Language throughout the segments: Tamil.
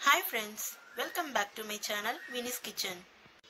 hi friends welcome back to my channel Vini's kitchen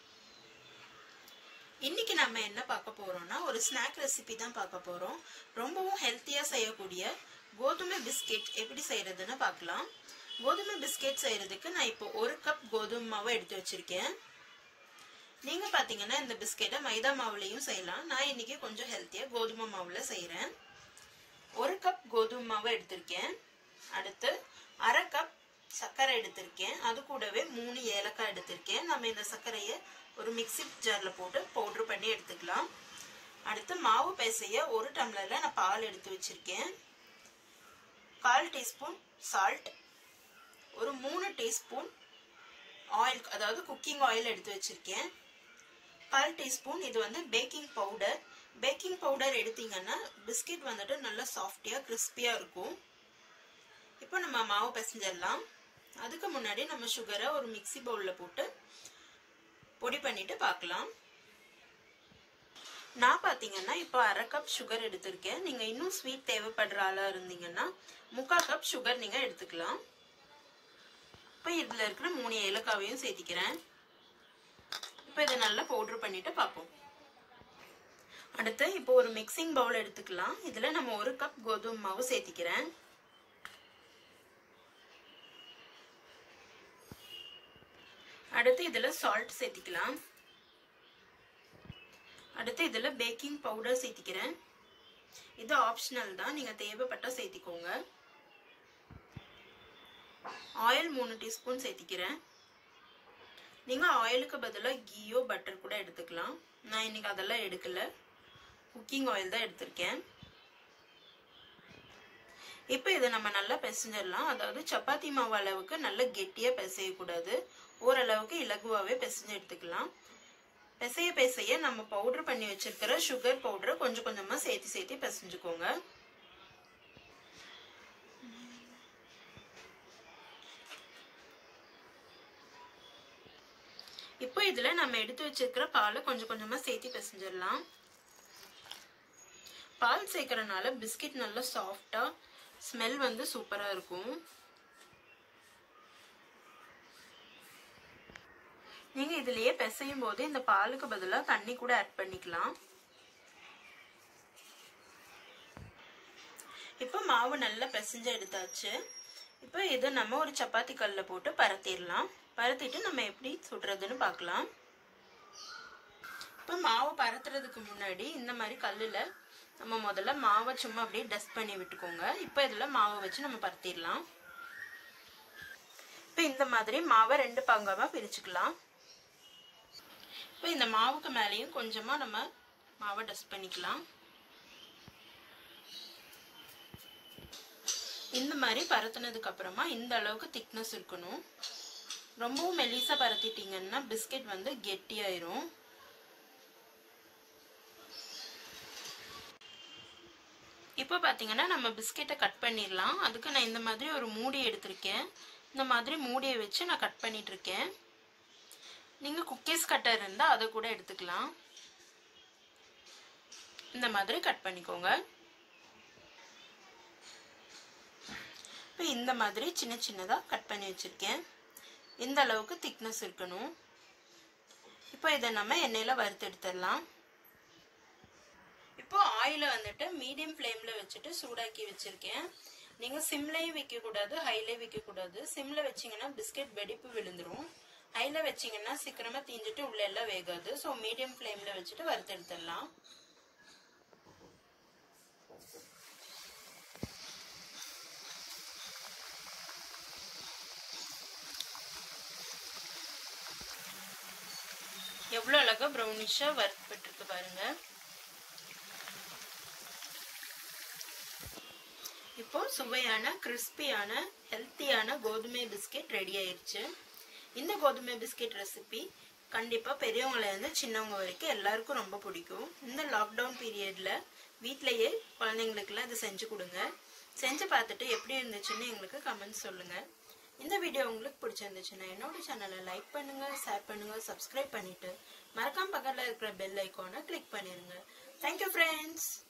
இன்னைக்கு நம்ம என்ன பார்க்க போறோம்னா ஒரு ஸ்நாக் ரெசிபி தான் பார்க்க போறோம் ரொம்பவும் ஹெல்த்தியா செய்யக்கூடிய கோதுமை பிஸ்கெட் எப்படி செய்யறதுன்னு பார்க்கலாம் கோதுமை பிஸ்கெட் செய்யறதுக்கு நான் இப்போ ஒரு கப் கோதுமை மாவை எடுத்து வச்சிருக்கேன் நீங்க பாத்தீங்கன்னா இந்த பிஸ்கெட்டை மைதா மாவுலையும் செய்யலாம் நான் இன்னைக்கு கொஞ்சம் ஹெல்த்தியா கோதுமை மாவுல செய்யறேன் ஒரு கப் கோதுமை மாவை எடுத்திருக்கேன் அடுத்து அரை கப் சர்க்கரை எடுத்திருக்கேன் அது கூடவே மூணு ஏலக்காய் எடுத்திருக்கேன் நம்ம இந்த சர்க்கரையை ஒரு மிக்சி ஜாரில் போட்டு பவுட்ரு பண்ணி எடுத்துக்கலாம் அடுத்து மாவு பேசைய ஒரு டம்ளரில் நான் பால் எடுத்து வச்சுருக்கேன் கால் டீஸ்பூன் சால்ட் ஒரு மூணு டீஸ்பூன் ஆயில் அதாவது குக்கிங் ஆயில் எடுத்து வச்சுருக்கேன் கால் டீஸ்பூன் இது வந்து பேக்கிங் பவுடர் பேக்கிங் பவுடர் எடுத்தீங்கன்னா பிஸ்கெட் வந்துட்டு நல்லா சாஃப்டியாக கிறிஸ்பியாக இருக்கும் இப்போ நம்ம மாவு பிசைஞ்சிடலாம் அதுக்கு முன்னாடி நம்ம சுகரை ஒரு மிக்சி பவுலில் போட்டு பொடி பண்ணிட்டு பார்க்கலாம் நான் பார்த்தீங்கன்னா இப்போ அரை கப் சுகர் எடுத்திருக்கேன் நீங்கள் இன்னும் ஸ்வீட் தேவைப்படுற ஆளாக இருந்தீங்கன்னா முக்கால் கப் சுகர் நீங்கள் எடுத்துக்கலாம் இப்போ இதில் இருக்கிற மூணு ஏலக்காவையும் சேர்த்திக்கிறேன் இப்போ இதை நல்லா பவுட்ரு பண்ணிட்டு பார்ப்போம் அடுத்து இப்போ ஒரு மிக்சிங் பவுல் எடுத்துக்கலாம் இதில் நம்ம ஒரு கப் கோதுமை மாவு சேர்த்திக்கிறேன் அடுத்து இதில் சால்ட் சேர்த்திக்கலாம் அடுத்து இதில் பேக்கிங் பவுடர் சேர்த்திக்கிறேன் இது ஆப்ஷனல் தான் நீங்கள் தேவைப்பட்டால் சேர்த்திக்கோங்க ஆயில் மூணு டீஸ்பூன் சேர்த்திக்கிறேன் நீங்கள் ஆயிலுக்கு பதிலாக கீயோ பட்டர் கூட எடுத்துக்கலாம் நான் இன்னைக்கு அதெல்லாம் எடுக்கல குக்கிங் ஆயில் தான் எடுத்திருக்கேன் இப்போ இதை நம்ம நல்லா பிசைஞ்சிடலாம் அதாவது சப்பாத்தி மாவு அளவுக்கு நல்ல கெட்டியாக பிசையக்கூடாது ஓரளவுக்கு இலகுவாகவே பிசைஞ்சு எடுத்துக்கலாம் பிசைய பிசைய நம்ம பவுடர் பண்ணி வச்சிருக்கிற சுகர் பவுடரை கொஞ்சம் கொஞ்சமாக சேர்த்து சேர்த்து பிசைஞ்சுக்கோங்க இப்போ இதில் நம்ம எடுத்து வச்சிருக்கிற பாலை கொஞ்சம் கொஞ்சமாக சேர்த்து பிசைஞ்சிடலாம் பால் சேர்க்கறனால பிஸ்கெட் நல்லா சாஃப்டாக ஸ்மெல் வந்து சூப்பராக இருக்கும் நீங்கள் இதுலேயே பிசையும் போது இந்த பாலுக்கு பதிலாக தண்ணி கூட ஆட் பண்ணிக்கலாம் இப்போ மாவு நல்லா பிசைஞ்சு எடுத்தாச்சு இப்போ இதை நம்ம ஒரு சப்பாத்தி கல்லில் போட்டு பரத்திடலாம் பரத்திட்டு நம்ம எப்படி சுடுறதுன்னு பார்க்கலாம் இப்போ மாவு பரத்துறதுக்கு முன்னாடி இந்த மாதிரி கல்லில் நம்ம முதல்ல மாவை சும்மா அப்படியே டஸ்ட் பண்ணி விட்டுக்கோங்க இப்போ இதில் மாவை வச்சு நம்ம பரத்திடலாம் இப்போ இந்த மாதிரி மாவை ரெண்டு பங்கமாக பிரிச்சுக்கலாம் இப்போ இந்த மாவுக்கு மேலேயும் கொஞ்சமாக நம்ம மாவை டஸ்ட் பண்ணிக்கலாம் இந்த மாதிரி பரத்துனதுக்கு அப்புறமா இந்த அளவுக்கு திக்னஸ் இருக்கணும் ரொம்பவும் மெலிசா பரத்திட்டீங்கன்னா பிஸ்கெட் வந்து கெட்டியாயிரும் இப்போ பார்த்தீங்கன்னா நம்ம பிஸ்கெட்டை கட் பண்ணிடலாம் அதுக்கு நான் இந்த மாதிரி ஒரு மூடி எடுத்திருக்கேன் இந்த மாதிரி மூடியை வச்சு நான் கட் பண்ணிட்டு இருக்கேன் நீங்கள் குக்கீஸ் கட்டர் இருந்தால் அதை கூட எடுத்துக்கலாம் இந்த மாதிரி கட் பண்ணிக்கோங்க இப்போ இந்த மாதிரி சின்ன சின்னதாக கட் பண்ணி வச்சுருக்கேன் இந்த அளவுக்கு திக்னஸ் இருக்கணும் இப்போ இதை நம்ம எண்ணெயில் வறுத்து எடுத்துடலாம் இப்போ ஆயிலை வந்துட்டு மீடியம் ஃப்ளேமில் வச்சுட்டு சூடாக்கி வச்சுருக்கேன் நீங்கள் சிம்லையும் வைக்கக்கூடாது ஹைலையும் வைக்கக்கூடாது சிம்மில் வச்சிங்கன்னா பிஸ்கெட் வெடிப்பு விழுந்துடும் ஹையில் வச்சிங்கன்னா சீக்கிரமாக தீஞ்சிட்டு உள்ள எல்லாம் வேகாது ஸோ மீடியம் ஃப்ளேமில் வச்சுட்டு வறுத்து எடுத்துடலாம் எவ்வளோ அழகாக ப்ரௌனிஷாக வறுத்துப்பட்டுருக்கு பாருங்க இப்போ சுவையான கிறிஸ்பியான ஹெல்த்தியான கோதுமை பிஸ்கெட் ரெடி ஆயிடுச்சு இந்த கோதுமை பிஸ்கெட் ரெசிபி கண்டிப்பாக பெரியவங்கலேருந்து சின்னவங்க வரைக்கும் எல்லாருக்கும் ரொம்ப பிடிக்கும் இந்த லாக்டவுன் பீரியடில் வீட்டிலையே குழந்தைங்களுக்குலாம் இது செஞ்சு கொடுங்க செஞ்சு பார்த்துட்டு எப்படி இருந்துச்சுன்னு எங்களுக்கு கமெண்ட்ஸ் சொல்லுங்கள் இந்த வீடியோ உங்களுக்கு பிடிச்சிருந்துச்சுன்னா என்னோட சேனலை லைக் பண்ணுங்க ஷேர் பண்ணுங்க சப்ஸ்கிரைப் பண்ணிட்டு மறக்காம பக்கத்தில் இருக்கிற பெல் ஐக்கானை கிளிக் பண்ணிருங்க தேங்க்யூ ஃப்ரெண்ட்ஸ்